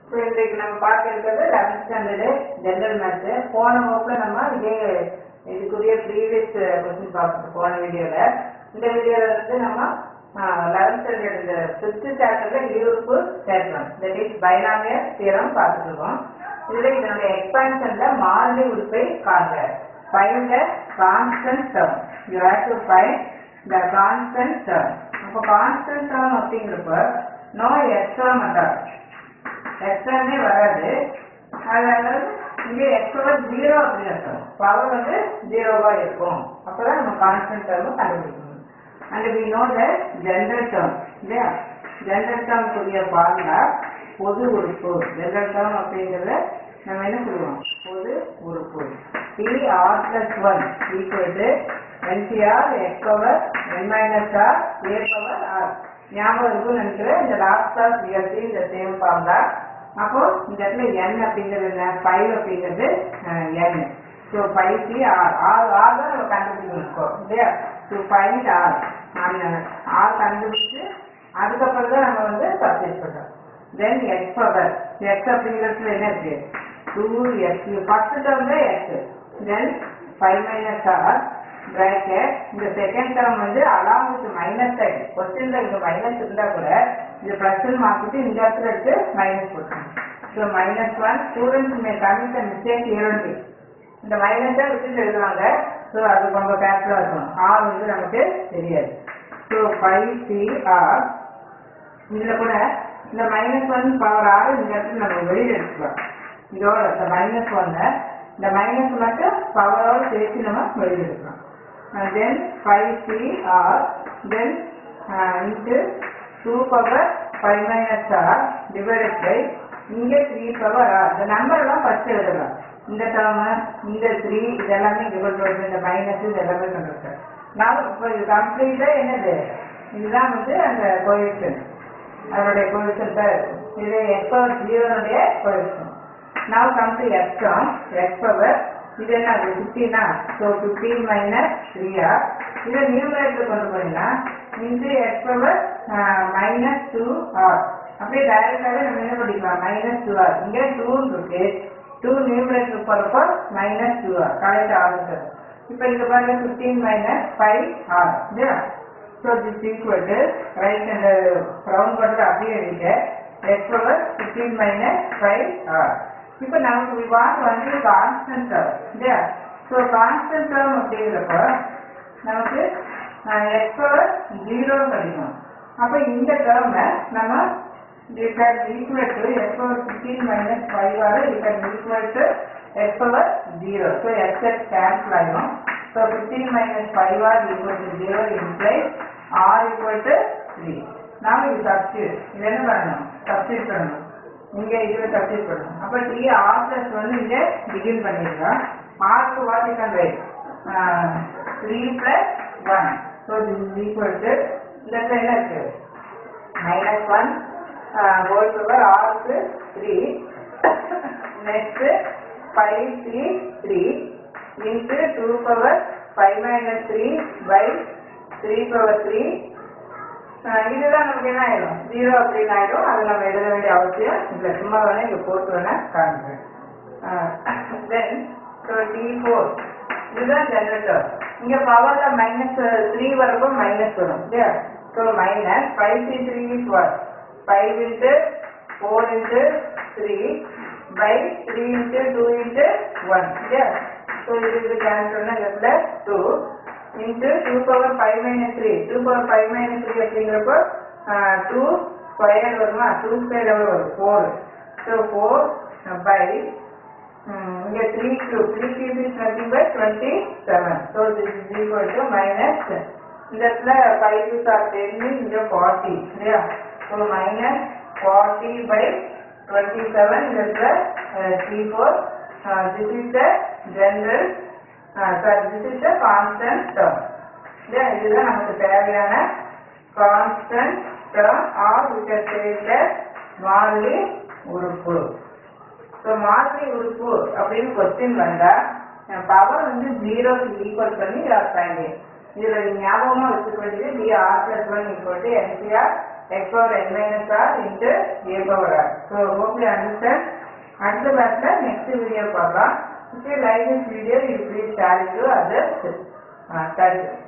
So இன்றைக்கு நம்ம பார்க்க இருக்கிறது லெவன்த் ஸ்டாண்டர்டு ஜென்ரல் மேத்ஸு போன வகுப்புல நம்ம இதே இதுக்குரிய ப்ரீவியஸ் கொஸ்டின் பார்த்துட்டு போன வீடியோவில் இந்த வீடியோவில் வந்து நம்ம லெவன்த் ஸ்டாண்டர்ட் இந்த ஃபிஃப்த் சாப்டர்ல யூருக்கு சேர்க்கலாம் தட் இஸ் பைனாமியல் தியரம் பார்த்துட்டு இருக்கோம் இதுல இதனுடைய எக்ஸ்பான்ஷன்ல மாறிலி உறுப்பை காண்க find the constant term you have to find the constant term அப்போ கான்ஸ்டன்ட் டேர்ம் அப்படிங்கிறப்ப நோ எக்ஸ்ட்ரா மெத்தட் எக்ஸ்ட்ரானே வராது அதாவது இங்கே எக்ஸ்ட்ரா ஜீரோ அப்படின்னு இருக்கும் பவர் வந்து ஜீரோவா இருக்கும் அப்பதான் நம்ம கான்ஸ்டன்ட் டேர்ம் கண்டுபிடிக்கணும் and we know the general term இல்லையா ஜென்ரல் டேர்முக்குரிய ஃபார்முலா பொது உறுப்பு ஜென்ரல் டேர்ம் அப்படிங்கிறத நம்ம என்ன சொல்லுவோம் பொது உறுப்பு T R plus one equal to NCR X power N minus R A power R ஞாபகம் இருக்கும்னு நினைக்கிறேன் இந்த லாஸ்ட் ஆஃப் ரியல்டி இந்த சேம் ஃபார்ம் தான் அப்போ இந்த இடத்துல n அப்படிங்கிறது என்ன ஃபைவ் அப்படிங்கிறது n so five C R R R தான் நம்ம கண்டுபிடிக்கணும் இப்போ இல்லையா ஸோ ஃபைவ் ஆர் ஆர் கண்டுபிடிச்சு அதுக்கப்புறம் தான் நம்ம வந்து சப்ஸ்டிட் பண்ணுறோம் தென் எக்ஸ் பவர் எக்ஸ் அப்படிங்கிறதுல என்ன இருக்கு டூ எக்ஸ் ஃபர்ஸ்ட் டேர்ம் தான் X then five minus R bracket இந்த செகண்ட் டேர்ம் வந்து அலாங் வித் மைனஸ் சைடு கொஸ்டின்ல இங்க மைனஸ் இருந்தா கூட இது பிளஸ் மாத்திட்டு இந்த இடத்துல எடுத்து மைனஸ் போட்டுருங்க so minus one students may commit mistake இரண்டு இந்த மைனஸை விட்டுட்டு எழுதுவாங்க ஸோ அது ரொம்ப கேர்ஃபுல்லாக இருக்கணும் ஆர் வந்து நமக்கு தெரியாது ஸோ ஃபைவ் சி ஆர் இதில் கூட இந்த மைனஸ் ஒன் பவர் ஆறு இந்த இடத்துல நம்ம வெளியில் எடுத்துக்கலாம் இதோட இந்த மைனஸ் ஒன்னை இந்த மைனஸ் மட்டும் பவரோட சேர்த்து நம்ம வெளியில் எடுக்கலாம் then five C R then into two power five minus R divided by இங்கே த்ரீ பவர் ஆர் இந்த நம்பர் எல்லாம் ஃபர்ஸ்ட் எழுதலாம் இந்த டேர்ம் இந்த த்ரீ இது எல்லாமே டிவைட் பண்ணுறது இந்த மைனஸ் இது எல்லாமே பண்ணுறது நான் இப்போ இது கம்ப்ளீட்டாக என்னது இதுதான் வந்து அந்த கோஎஃபிஷியன்ட் அதனுடைய கோஎஃபிஷியன்ட் இது எக்ஸ் பவர் ஜீரோனுடைய coefficient now come to x term x power இது என்ன அது 15 so fifteen minus three R இதை நியூமரேட்டர் கொண்டு போனீங்கன்னா into X power minus two R அப்படியே டைரக்டாகவே நம்ம என்ன பண்ணிக்கலாம் மைனஸ் டூ ஆர் இங்கே டூன்னு இருக்கு டூ நியூமரேட்டர் போகிறப்போ மைனஸ் டூ ஆர் கரெக்ட் ஆகுது இப்போ இங்கே பாருங்க ஃபிஃப்டீன் மைனஸ் ஃபைவ் ஆர் இல்லையா so this equal to right அந்த ரவுண்ட் பண்ணுறது அப்படியே எழுதிக்க x power fifteen minus five r இப்போ நமக்கு விவாதம் வந்து கான்ஸ்டன்ட் டேர்ம் இல்லையா ஸோ கான்ஸ்டன்ட் டேர்ம் அப்படிங்கிறப்ப நமக்கு எக்ஸ் பவர் ஜீரோ கிடைக்கும் அப்போ இந்த டேர்மை நம்ம you can equal to x power 15 minus 5 ஆக you can equal to x power 0 so x x cancel ஆயிடும் so 15 minus 5 r equal to 0 implies r equal to 3 நாம இது substitute இது என்ன பண்ணணும் substitute பண்ணணும் இங்க இதுல சப்ஸ்டிட் பண்ணணும் அப்ப டி ஆர் பிளஸ் வந்து இங்க பிகின் பண்ணிடலாம் ஆர்க்கு what you can write three plus one so this is equal to இந்த இடத்துல என்ன இருக்கு மைனஸ் ஒன் ஹோல் பவர் ஆருக்கு three next five three three into two power five minus three by three power three இதுதான் நமக்கு என்ன ஆயிடும் zero அப்படின்னு ஆயிடும் அது நம்ம எழுத வேண்டிய அவசியம் இல்லை சும்மா வேணா இங்க போட்டு வேணா காண்பேன் தென் ஸோ டி ஃபோர் இதுதான் ஜெனரேட்டர் இங்க பவர்ல மைனஸ் த்ரீ வரப்போ மைனஸ் வரும் இல்லையா so minus five three three is one five into four into three by three into two into one இல்லையா ஸோ இது இது கேன்சல் பண்ண two into two power five minus three two power five minus three அப்படிங்கிறப்போ two square வருமா two square எவ்வளோ வரும் four so four by இங்கே three two three cube is nothing by twenty seven so this is equal to minus இந்த இடத்துல five two are ten இங்கே forty இல்லையா so minus forty by twenty seven இந்த இடத்துல three four this is the general sir this is the constant term இல்லையா இதுதான் நமக்கு தேவையான constant term or we can say மாறிலி உறுப்பு ஸோ மாறிலி உறுப்பு அப்படின்னு கொஸ்டின் வந்தா பவர் வந்து ஜீரோக்கு ஈக்குவல் பண்ணி யார் ஃபைண்ட் இதுல நீங்க ஞாபகமா வச்சுக்க வேண்டியது T R plus one equal to nCr x power n minus r into a power r. So hope you understand. அடுத்த கிளாஸ்ல நெக்ஸ்ட் வீடியோ பார்க்கலாம். If you like this video, you please share it to others. Uh, thank you.